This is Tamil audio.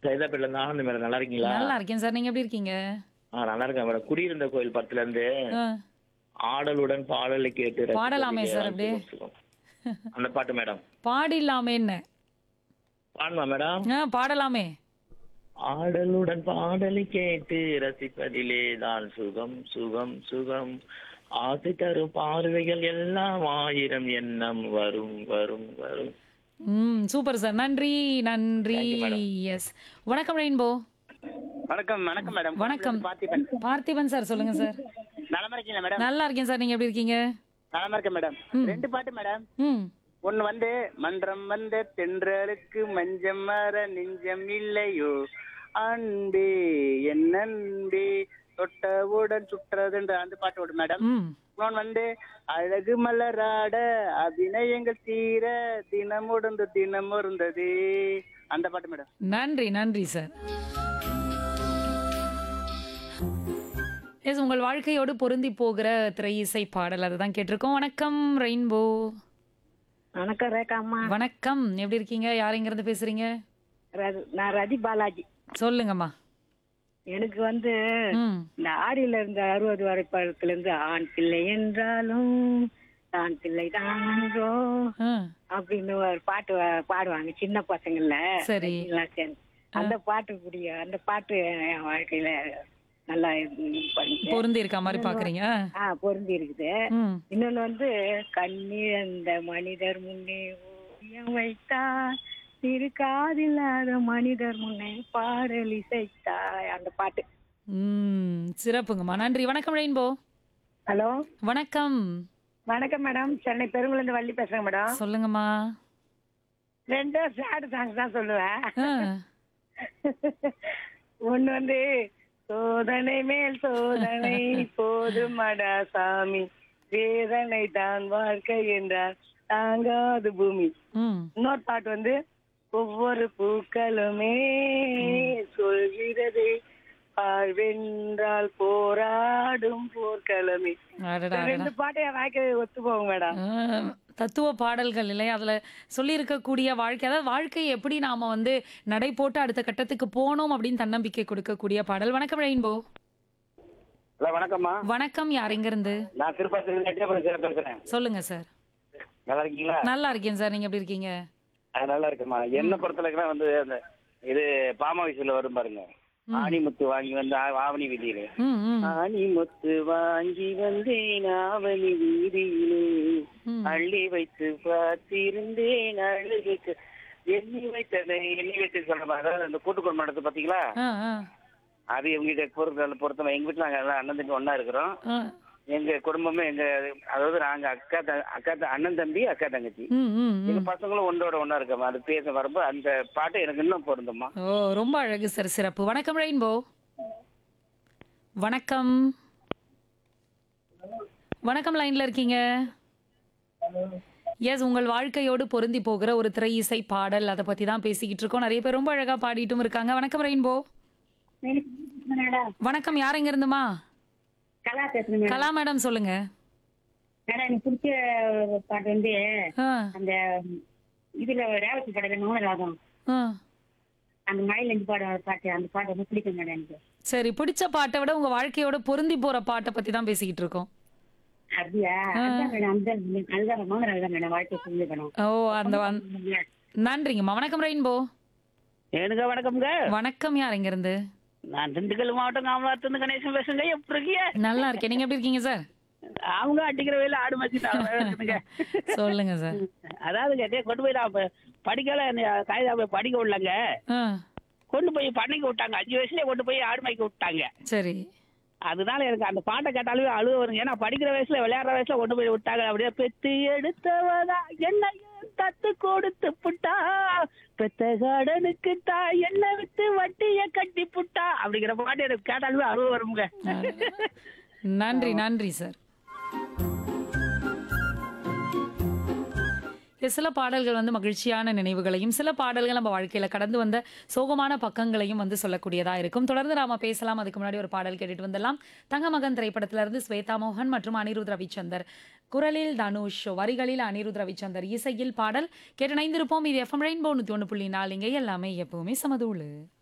சைதாப்பேட்டில இருந்து ஆனந்த் மேடம் நல்லா இருக்கீங்களா நல்லா இருக்கேன் சார் நீங்க எப்படி இருக்கீங்க ஆ நல்லா இருக்கேன் மேடம் குடியிருந்த கோயில் படத்துல இருந்து ஆ, ஆடலுடன் பாடலை கேட்டு ரசிப்பதிலே பாடலாமே சார் அப்படியே. சுகம், சுகம். அந்த பாட்டு மேடம் பாடிடலாமே என்ன பாடுமா மேடம் ஆ, பாடலாமே ஆடலுடன் பாடலை கேட்டு ரசிப்பதிலே தான் சுகம் சுகம் சுகம் ஆசை தரும் பார்வைகள் எல்லாம் ஆயிரம் எண்ணம் வரும் வரும் வரும் ம் சூப்பர் சார் நன்றி நன்றி Thank you, madam. எஸ் வணக்கம் ரெயின்போ வணக்கம் வணக்கம் மேடம் வணக்கம் பார்த்திபன் பார்த்திபன் சார் சொல்லுங்க சார் நலமா இருக்கீங்களா மேடம் நல்லா இருக்கேன் சார் நீங்க எப்படி இருக்கீங்க நலமா இருக்கேன் மேடம் ரெண்டு பாட்டு மேடம் ம் ஒன்னு வந்து மன்றம் வந்த தென்றலுக்கு மஞ்சம் மர நெஞ்சம் இல்லையோ அன்பே என் அன்பே தொட்டவுடன் சுற்றதுன்ற அந்த பாட்டு ஓடும் மேடம் ம் இன்னொன்னு வந்து அழகு மலராட அபிநயங்கள் தீர தினம் உடந்து தினம் இருந்தது அந்த பாட்டு மேடம் நன்றி நன்றி சார் எஸ் உங்கள் வாழ்க்கையோடு பொருந்தி போகிற திரை இசை பாடல் அதை தான் கேட்டிருக்கோம் வணக்கம் ரெயின்போ வணக்கம் ரேகா அம்மா வணக்கம் எப்படி இருக்கீங்க யார் இருந்து பேசுறீங்க ர- நான் ரதி பாலாஜி சொல்லுங்கம்மா எனக்கு வந்து ம் இந்த ஆடியில இருந்த அறுபது வரைப்பழத்துல இருந்து ஆண் பிள்ளை என்றாலும் ஆண் பிள்ளை தானோ ஆ, அப்படின்னு ஒரு பாட்டு வ- பாடுவாங்க சின்ன பசங்கள்ல சரி. எல்லாம் சேர்ந்து அந்த பாட்டு பிடிக்கும் அந்த பாட்டு என் வாழ்க்கையில நல்லா இது பண்ணிச்சு. பொருந்தி இருக்க மாதிரி பாக்குறீங்க ஆ பொருந்தி இருக்குது ம் இன்னொன்னு வந்து கண்ணிழந்த மனிதர் முன்னே ஓவியம் வைத்தார் திரு காதில்லாத மனிதர் முன்னே பாடல் இசைத்தாய் அந்த பாட்டு ம் சிறப்புங்கம்மா நன்றி வணக்கம் ரெயின்போ ஹலோ வணக்கம் வணக்கம் மேடம் சென்னை பெருங்குளந்து வள்ளி பேசுறேன் மேடம் சொல்லுங்கம்மா ரெண்டும் சேடு சாங்ஸ் தான் சொல்லுவேன் ஆ, ஒண்ணு வந்து சோதனை மேல் சோதனை போதுமடா சாமி வேதனை தான் வாழ்க்கை என்றார் தாங்காது பூமி ம் இன்னொரு பாட்டு வந்து ஒவ்வொரு பூக்களுமே சொல்கிறது வாழ்வென்றால் போராடும் போர்க்களமே அடடா, அடடா. ரெண்டு பாட்டு என் வாழ்க்கை ஒத்து போகும் மேடம் ஆ, தத்துவ பாடல்கள் இல்லையா அதுல சொல்லியிருக்கக்கூடிய வாழ்க்கை அதாவது வாழ்க்கையை எப்படி நாம வந்து நடை போட்டு அடுத்த கட்டத்துக்கு போனோம் அப்படின்னு தன்னம்பிக்கை கொடுக்கக்கூடிய பாடல் வணக்கம் ரெயின்போ ஹலோ வணக்கம்மா வணக்கம் யார் எங்க இருந்து நான் திருப்பதி எட்டயபுரம் பேசுறேன் சொல்லுங்க சார் நல்லா இருக்கீங்களா நல்லா இருக்கேன் சார் நீங்க எப்படி இருக்கீங்க அது நல்லா இருக்குமா என்ன பொறுத்தளவுக்குலாம் வந்து அந்த இது பாமாவிசில வரும் பாருங்க ஆணிமுத்து வாங்கி வந்து ஆ- ஆவணி வீதியில ம் ம் ஆணிமுத்து வாங்கி வந்தேன் ஆவணி வீதியிலே ம். அள்ளி வைத்து பார்த்திருந்தேன் அழுகுக்கு எண்ணி வைத்ததை எண்ணி வைத்து சொல்ற மாதிரி அதாவது அந்த கூட்டு குடும்பம் நடத்து பாத்தீங்களா ஆ ஆ அது எங்க வீட்டை பொறுத்த பொறுத்தவரை எங்க வீட்டுல நாங்க எல்லாம் அண்ணன் தம்பி ஒண்ணா இருக்கிறோம் ஆ எங்க குடும்பமே எங்க அதாவது நாங்க அக்கா த- அக்கா த- அண்ணன் தம்பி அக்கா தங்கச்சி ம் ம் எங்க ம் பசங்களும் ஒன்றோட ஒண்ணா இருக்கமா அது பேச வரப்போ அந்த பாட்டு எனக்கு இன்னும் பொருந்துமா ஓ ரொம்ப அழகு சார் சிறப்பு வணக்கம் ரெயின்போ வணக்கம் வணக்கம் லைன்ல இருக்கீங்க எஸ் உங்கள் வாழ்க்கையோடு பொருந்தி போகிற ஒரு திரை இசை பாடல் அதை பத்தி தான் பேசிக்கிட்டு இருக்கோம் நிறைய பேர் ரொம்ப அழகா பாடிட்டும் இருக்காங்க வணக்கம் ரெயின்போ வணக்கம் யார் எங்க இருந்துமா கலா பேசுறேன் மேடம் கலா மேடம் சொல்லுங்க மேடம் எனக்கு பிடிச்ச பாட்டு வந்து ஆ, அந்த இதுல ரேவதி படத்துல மௌனராகம் ஆ. அந்த மழையில இருந்து பாட பாட்டு அந்த பாட்டு ரொம்ப பிடிக்கும் மேடம் எனக்கு சரி பிடிச்ச பாட்டை விட உங்க வாழ்க்கையோட பொருந்தி போற பாட்டை பத்தி தான் பேசிக்கிட்டு இருக்கோம் அப்படியா அதுதான் மேடம் அந்த அதுதான் மௌனராகம் தான் மேடம் வாழ்க்கை புரிஞ்சுக்கணும் ஓ அந்த அந்த- நன்றிங்கம்மா வணக்கம் ரெயின்போ எனக்கு வணக்கம்ங்க வணக்கம் யார் எங்க இருந்து நான் திண்டுக்கல் மாவட்டம் காமலாத்திலிருந்து கணேசன் பேசுங்க எப்படி இருக்கீங்க நல்லா இருக்கேன் நீங்க எப்படி இருக்கீங்க சார் அவங்க அடிக்கிற வேலை ஆடு மச்சிட்டாங்க சொல்லுங்க சார் அதாவது கேட்டே கொண்டு போய் நான் ப- படிக்கல காகிதா போய் படிக்க விடலங்க ஆ கொண்டு போய் பண்ணைக்கு விட்டாங்க அஞ்சு வயசுலயே கொண்டு போய் ஆடு மேய்க்க விட்டாங்க சரி அதனால எனக்கு அந்த பாட்டை கேட்டாலுமே அழுவ வருங்க ஏன்னா படிக்கிற வயசுல விளையாடுற வயசுல கொண்டு போய் விட்டாங்க அப்படியே பெத்து எடுத்தவதா என்ன தத்து கொடுத்து புட்டா பெத்த காடனுக்கு தா என்ன வித்து வட்டிய கட்டி புட்டா அப்படிங்கிற பாட்டு எனக்கு கேட்டாலுமே அழுவ வருங்க நன்றி நன்றி சார் சில பாடல்கள் வந்து மகிழ்ச்சியான நினைவுகளையும் சில பாடல்கள் நம்ம வாழ்க்கையில கடந்து வந்த சோகமான பக்கங்களையும் வந்து சொல்லக்கூடியதா இருக்கும் தொடர்ந்து நாம பேசலாம் அதுக்கு முன்னாடி ஒரு பாடல் கேட்டுட்டு வந்துடலாம் தங்கமகன் திரைப்படத்துல இருந்து ஸ்வேதா மோகன் மற்றும் அனிருத் ரவிச்சந்தர் குரலில் தனுஷ் வரிகளில் அனிருத் ரவிச்சந்தர் இசையில் பாடல் கேட்டு இணைந்திருப்போம் இது எஃப்எம் ரெயின்போ நூத்தி ஒன்று புள்ளி நாலு இங்கே எல்லாமே எப்பவுமே சமதூளு